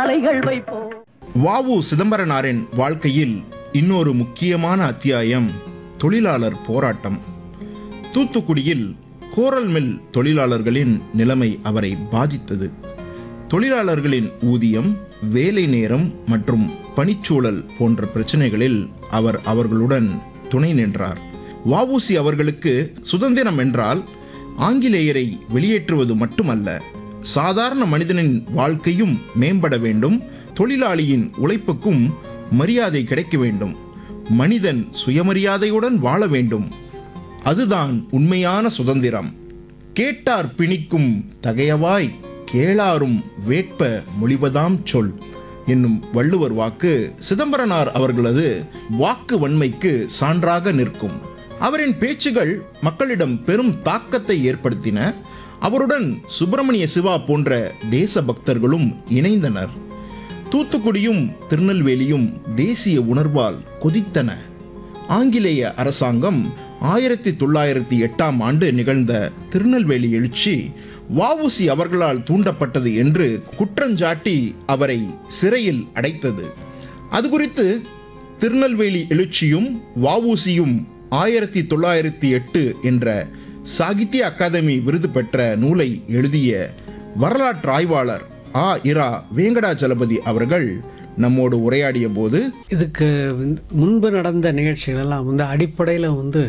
மாலைகள் வைப்போம் வாவு சிதம்பரனாரின் வாழ்க்கையில் இன்னொரு முக்கியமான அத்தியாயம் தொழிலாளர் போராட்டம் தூத்துக்குடியில் கோரல் மில் தொழிலாளர்களின் நிலைமை அவரை பாதித்தது தொழிலாளர்களின் ஊதியம் வேலை நேரம் மற்றும் பணிச்சூழல் போன்ற பிரச்சனைகளில் அவர் அவர்களுடன் துணை நின்றார் வஉசி அவர்களுக்கு சுதந்திரம் என்றால் ஆங்கிலேயரை வெளியேற்றுவது மட்டுமல்ல சாதாரண மனிதனின் வாழ்க்கையும் மேம்பட வேண்டும் தொழிலாளியின் உழைப்புக்கும் மரியாதை கிடைக்க வேண்டும் மனிதன் சுயமரியாதையுடன் வாழ வேண்டும் அதுதான் உண்மையான சுதந்திரம் கேட்டார் பிணிக்கும் தகையவாய் கேளாரும் வேட்ப மொழிவதாம் சொல் என்னும் வள்ளுவர் வாக்கு சிதம்பரனார் அவர்களது வாக்கு வன்மைக்கு சான்றாக நிற்கும் அவரின் பேச்சுகள் மக்களிடம் பெரும் தாக்கத்தை ஏற்படுத்தின அவருடன் சுப்பிரமணிய சிவா போன்ற தேச பக்தர்களும் இணைந்தனர் தூத்துக்குடியும் திருநெல்வேலியும் தேசிய உணர்வால் கொதித்தன ஆங்கிலேய அரசாங்கம் ஆயிரத்தி தொள்ளாயிரத்தி எட்டாம் ஆண்டு நிகழ்ந்த திருநெல்வேலி எழுச்சி வஉசி அவர்களால் தூண்டப்பட்டது என்று குற்றஞ்சாட்டி அவரை சிறையில் அடைத்தது அது குறித்து திருநெல்வேலி எழுச்சியும் வஉசியும் ஆயிரத்தி தொள்ளாயிரத்தி எட்டு என்ற சாகித்ய அகாதமி விருது பெற்ற நூலை எழுதிய வரலாற்று ஆய்வாளர் ஆ இரா வேங்கடாச்சலபதி அவர்கள் நம்மோடு உரையாடிய போது இதுக்கு வந்து முன்பு நடந்த நிகழ்ச்சிகள் எல்லாம் வந்து அடிப்படையில் வந்து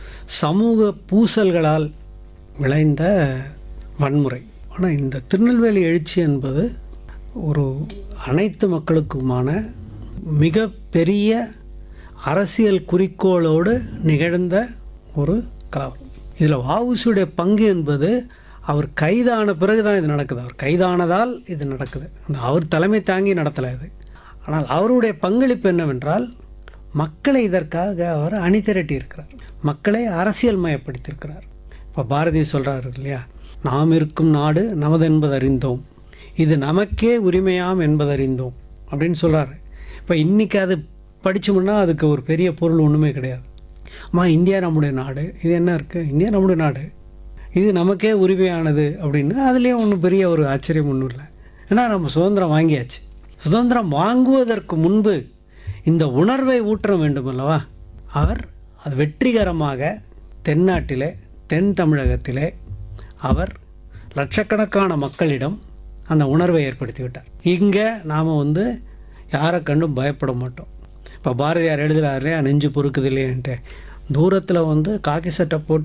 சமூக பூசல்களால் விளைந்த வன்முறை ஆனால் இந்த திருநெல்வேலி எழுச்சி என்பது ஒரு அனைத்து மக்களுக்குமான மிக பெரிய அரசியல் குறிக்கோளோடு நிகழ்ந்த ஒரு கலவரம் இதில் வஉசியுடைய பங்கு என்பது அவர் கைதான பிறகு தான் இது நடக்குது அவர் கைதானதால் இது நடக்குது அந்த அவர் தலைமை தாங்கி நடத்தலை இது ஆனால் அவருடைய பங்களிப்பு என்னவென்றால் மக்களை இதற்காக அவர் அணி திரட்டி இருக்கிறார் மக்களை அரசியல் மயப்படுத்தியிருக்கிறார் இப்போ பாரதி சொல்கிறாரு இல்லையா நாம் இருக்கும் நாடு நமது என்பதறிந்தோம் இது நமக்கே உரிமையாம் என்பதறிந்தோம் அப்படின்னு சொல்கிறாரு இப்போ இன்றைக்கி அது படித்தோம்னா அதுக்கு ஒரு பெரிய பொருள் ஒன்றுமே கிடையாது அம்மா இந்தியா நம்முடைய நாடு இது என்ன இருக்குது இந்தியா நம்முடைய நாடு இது நமக்கே உரிமையானது அப்படின்னு அதுலேயும் ஒன்றும் பெரிய ஒரு ஆச்சரியம் ஒன்றும் இல்லை ஏன்னா நம்ம சுதந்திரம் வாங்கியாச்சு சுதந்திரம் வாங்குவதற்கு முன்பு இந்த உணர்வை ஊற்ற வேண்டும் அல்லவா அவர் அது வெற்றிகரமாக தென்னாட்டிலே தென் தமிழகத்திலே அவர் லட்சக்கணக்கான மக்களிடம் அந்த உணர்வை ஏற்படுத்தி விட்டார் இங்கே நாம் வந்து யாரை கண்டும் பயப்பட மாட்டோம் இப்போ பாரதியார் எழுதுகிறாரு நெஞ்சு பொறுக்குது இல்லையன்ட்டு தூரத்தில் வந்து காக்கி சட்டை போட்டு